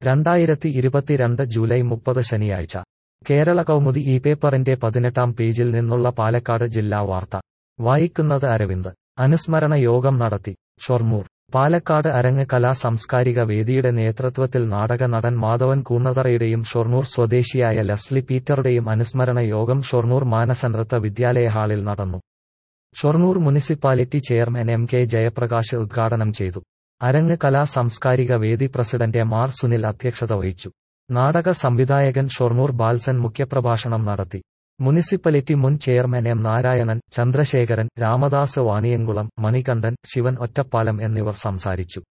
രണ്ടായിരത്തി ഇരുപത്തിരണ്ട് ജൂലൈ മുപ്പത് ശനിയാഴ്ച കേരള കൗമുദി ഈ പേപ്പറിന്റെ പതിനെട്ടാം പേജിൽ നിന്നുള്ള പാലക്കാട് ജില്ലാ വാർത്ത വായിക്കുന്നത് അരവിന്ദ് അനുസ്മരണ യോഗം നടത്തി ഷൊർണൂർ പാലക്കാട് അരങ്ങ് കലാ സാംസ്കാരിക വേദിയുടെ നേതൃത്വത്തിൽ നാടക നടൻ മാധവൻ കൂന്നതറയുടെയും ഷൊർണൂർ സ്വദേശിയായ ലസ്ലി പീറ്ററുടെയും അനുസ്മരണ യോഗം ഷൊർണൂർ മാനസനൃത്ത വിദ്യാലയ ഹാളിൽ നടന്നു Shoranur municipality chairman M K Jayaprakash ഉദ്ഘാടനം ചെയ്തു അരങ്ങ് കലാ സാംസ്കാരിക വേദി പ്രസിഡന്റ് എം ആർ സുനിൽ അധ്യക്ഷത വഹിച്ചു നാടക സംവിധായകൻ ഷൊർണൂർ ബാൽസൻ മുഖ്യപ്രഭാഷണം നടത്തി മുനിസിപ്പാലിറ്റി മുൻ ചെയർമാൻ എം നാരായണൻ ചന്ദ്രശേഖരൻ രാമദാസ് വാണിയംകുളം മണികണ്ഠൻ ശിവൻ ഒറ്റപ്പാലം എന്നിവർ സംസാരിച്ചു